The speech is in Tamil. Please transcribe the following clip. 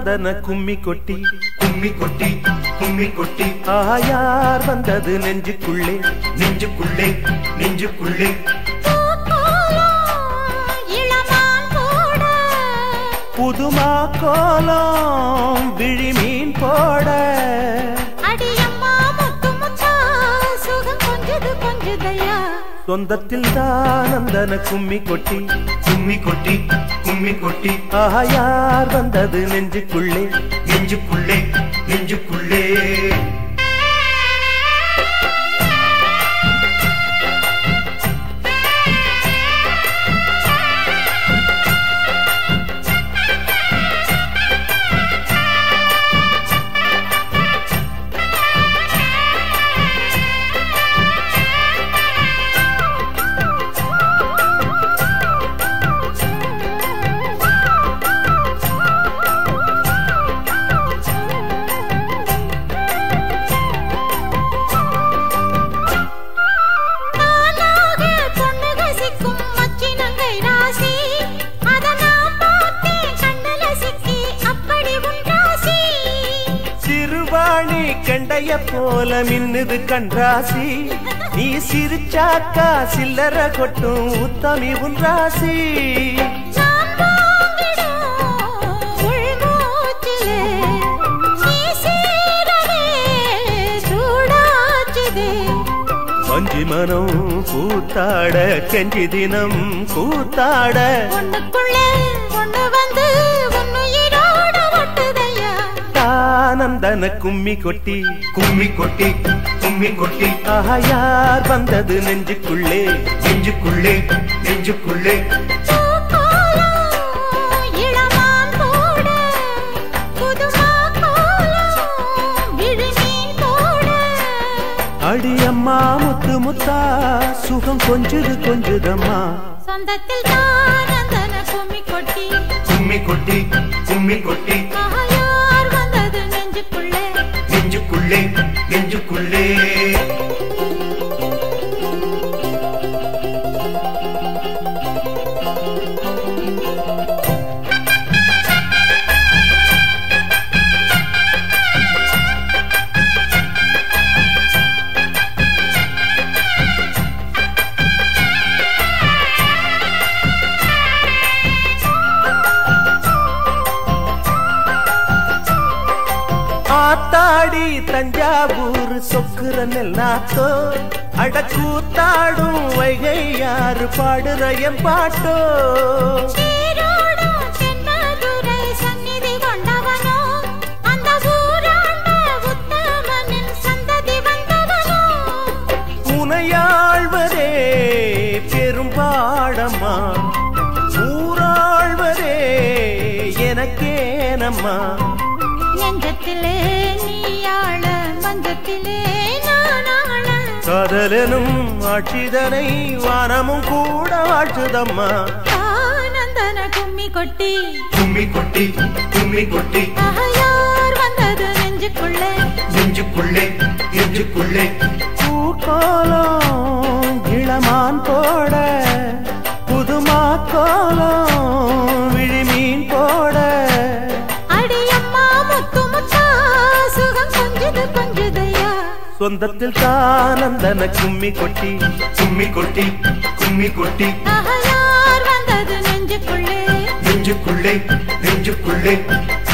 தானந்தன கும்மி கொட்டி கும்மி கொட்டி கும்மி கொட்டி ஆயார் வந்தது நெஞ்சுக்குள்ளே நெஞ்சுக்குள்ளே நெஞ்சுக்குள்ளே இளமான் கூட புதுமா கோலம் விழிமீன் போட அடியம்மா முத்து முத்தா சுகம் கொஞ்சது கொஞ்சதையா சொந்தத்தில் தானந்தன கும்மி கொட்டி கும்மி கொட்டி கும்மி கொட்டி ஆயார் வந்தது நெஞ்சுக்குள்ளே நெஞ்சுக்குள்ளே நெஞ்சுக்குள்ளே நானாக பொண்ணு கசிக்கும் மச்சினங்கை ராசி அத நான் பார்த்தேன் கண்ணுல சிக்கி அப்படி உன் ராசி சிறுவாணி கண்டைய போல மின்னுது கண்ராசி நீ சிரிச்சாக்கா சில்லற கொட்டும் உத்தமி உன் ராசி நான் வாங்கிடும் உள்மூச்சிலே நீ சீரவே சூடாச்சுதே வஞ்சி மனம் கூத்தாட கெஞ்சி தினம் கூத்தாட ஒண்ணுக்குள்ளே ஒண்ணு வந்து உன்னுயிரோட ஒட்டுதையா தானந்தன கும்மி கொட்டி கும்மி கொட்டி கும்மி கொட்டி ஆயார் வந்தது நெஞ்சுக்குள்ளே நெஞ்சுக்குள்ளே நெஞ்சுக்குள்ளே பூக்கோலம் இளமான் போட புதுமா கோலம் விழிமீன் போட அடியம்மா முத்து முத்தா சுகம் கொஞ்சுது கொஞ்சுதம்மா சொந்தத்தில் தானந்தன கும்மி கொட்டி கும்மி கொட்டி கும்மி கொட்டி ஆயார் வந்தது நெஞ்சுக்குள்ளே நெஞ்சுக்குள்ளே நெஞ்சுக்குள்ளே ஆத்தாடி தஞ்சாவூர் சொக்குற நெல்லாத்தோ அடக்கூத்தாடும் வைகை யாரு பாடுற என் பாட்டோ சீரோடும் தென்மதுரை சந்நிதி கொண்டவனோ அந்த ஊராண்ட உத்தமனின் சந்ததி வந்தவனோ உனையாழ்வதே பெரும்பாடம்மா ஊராழ்வதே எனக்கேனம்மா நெஞ்சத்திலே நீயாள மஞ்சத்திலே நானாள காதலனும் ஆட்சிதனை வானமும் கூட வாழ்த்துதம்மா ஆனந்தன கும்மி கொட்டி கும்மி கொட்டி கும்மி கொட்டி ஆயார் வந்தது நெஞ்சுக்குள்ளே நெஞ்சுக்குள்ளே நெஞ்சுக்குள்ளே பூக்கோலம் இளமான் போட புதுமா கோலம் விழிமீன் போட அடியம்மா முத்து முத்தா சுகம் கொஞ்சது கொஞ்சதையா சொந்தத்தில் தானந்தன கும்மி கொட்டி கும்மி கொட்டி கும்மி கொட்டி ஆயார் வந்தது நெஞ்சுக்குள்ளே நெஞ்சுக்குள்ளே நெஞ்சுக்குள்ளே